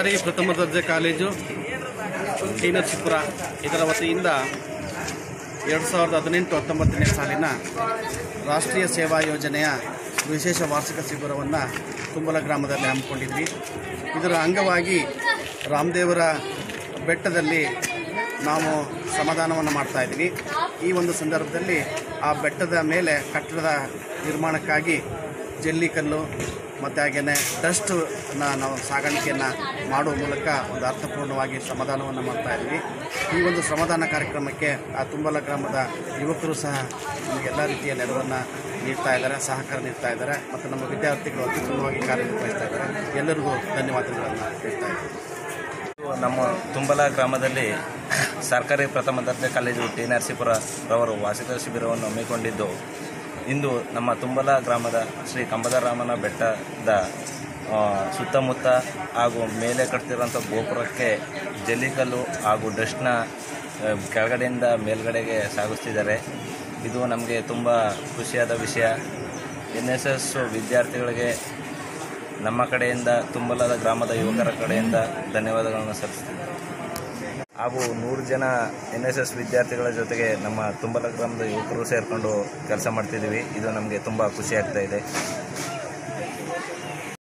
ಸರ್ಕಾರಿ ಪ್ರಥಮ ದರ್ಜೆ ಕಾಲೇಜು ಟಿ ನರಸೀಪುರ ಇದರ ವತಿಯಿಂದ ಎರಡು ಸಾವಿರದ ಹದಿನೆಂಟು ಹತ್ತೊಂಬತ್ತನೇ ಸಾಲಿನ ರಾಷ್ಟ್ರೀಯ ಸೇವಾ ಯೋಜನೆಯ ವಿಶೇಷ ವಾರ್ಷಿಕ ಶಿಬಿರವನ್ನು ತುಂಬಲ ಗ್ರಾಮದಲ್ಲಿ ಹಮ್ಮಿಕೊಂಡಿದ್ವಿ ಇದರ ಅಂಗವಾಗಿ ರಾಮದೇವರ ಬೆಟ್ಟದಲ್ಲಿ ನಾವು ಸಮಾಧಾನವನ್ನು ಮಾಡ್ತಾ ಇದ್ವಿ ಈ ಒಂದು ಸಂದರ್ಭದಲ್ಲಿ ಆ ಬೆಟ್ಟದ ಮೇಲೆ ಕಟ್ಟಡದ ನಿರ್ಮಾಣಕ್ಕಾಗಿ ಜಲ್ಲಿಕಲ್ಲು ಮತ್ತು ಹಾಗೆಯೇ ಡಸ್ಟನ್ನ ನಾವು ಸಾಗಾಣಿಕೆಯನ್ನು ಮಾಡುವ ಮೂಲಕ ಒಂದು ಅರ್ಥಪೂರ್ಣವಾಗಿ ಶ್ರಮದಾನವನ್ನು ಮಾಡ್ತಾ ಇದ್ವಿ ಈ ಒಂದು ಶ್ರಮದಾನ ಕಾರ್ಯಕ್ರಮಕ್ಕೆ ಆ ತುಂಬಲ ಗ್ರಾಮದ ಯುವಕರು ಸಹ ನಮಗೆ ಎಲ್ಲ ರೀತಿಯ ನೆರವನ್ನು ನೀಡ್ತಾ ಇದ್ದಾರೆ ಸಹಕಾರ ನೀಡ್ತಾ ಇದ್ದಾರೆ ಮತ್ತು ನಮ್ಮ ವಿದ್ಯಾರ್ಥಿಗಳು ಅತ್ಯುತ್ತಮವಾಗಿ ಕಾರ್ಯನಿರ್ವಹಿಸ್ತಾ ಇದ್ದಾರೆ ಎಲ್ಲರಿಗೂ ಧನ್ಯವಾದಗಳನ್ನು ಹೇಳ್ತಾ ಇದ್ದೀನಿ ನಮ್ಮ ತುಂಬಲ ಗ್ರಾಮದಲ್ಲಿ ಸರ್ಕಾರಿ ಪ್ರಥಮ ದರ್ಜೆ ಕಾಲೇಜು ಟಿ ನರಸೀಪುರ ರವರು ವಾರ್ಷಿಕ ಶಿಬಿರವನ್ನು ಹಮ್ಮಿಕೊಂಡಿದ್ದು ಇಂದು ನಮ್ಮ ತುಂಬಲ ಗ್ರಾಮದ ಶ್ರೀ ಕಂಬದರಾಮನ ಬೆಟ್ಟದ ಆ, ಸುತ್ತಮುತ್ತ ಹಾಗೂ ಮೇಲೆ ಕಟ್ತಿರುವಂಥ ಗೋಪುರಕ್ಕೆ ಜಲ್ಲಿಕಲ್ಲು ಹಾಗೂ ಡಸ್ಟ್ನ ಆ, ಕೆಳಗಡೆಯಿಂದ ಮೇಲ್ಗಡೆಗೆ ಸಾಗಿಸ್ತಿದ್ದಾರೆ ಇದು ನಮಗೆ ತುಂಬ ಖುಷಿಯಾದ ವಿಷಯ ಎನ್ ಎಸ್ ಎಸ್ ವಿದ್ಯಾರ್ಥಿಗಳಿಗೆ ನಮ್ಮ ಕಡೆಯಿಂದ ತುಂಬಲಾದ ಗ್ರಾಮದ ಯುವಕರ ಕಡೆಯಿಂದ ಧನ್ಯವಾದಗಳನ್ನು ಸಲ್ಲಿಸ್ತೀನಿ ಹಾಗೂ ನೂರು ಜನ ಎನ್ ಎಸ್ ಎಸ್ ವಿದ್ಯಾರ್ಥಿಗಳ ಜೊತೆಗೆ ನಮ್ಮ ತುಂಬಲ ಗ್ರಾಮದ ಯುವಕರು ಸೇರಿಕೊಂಡು ಕೆಲಸ ಮಾಡ್ತಿದ್ದೀವಿ ಇದು ನಮಗೆ ತುಂಬ ಖುಷಿ ಆಗ್ತಾ ಇದೆ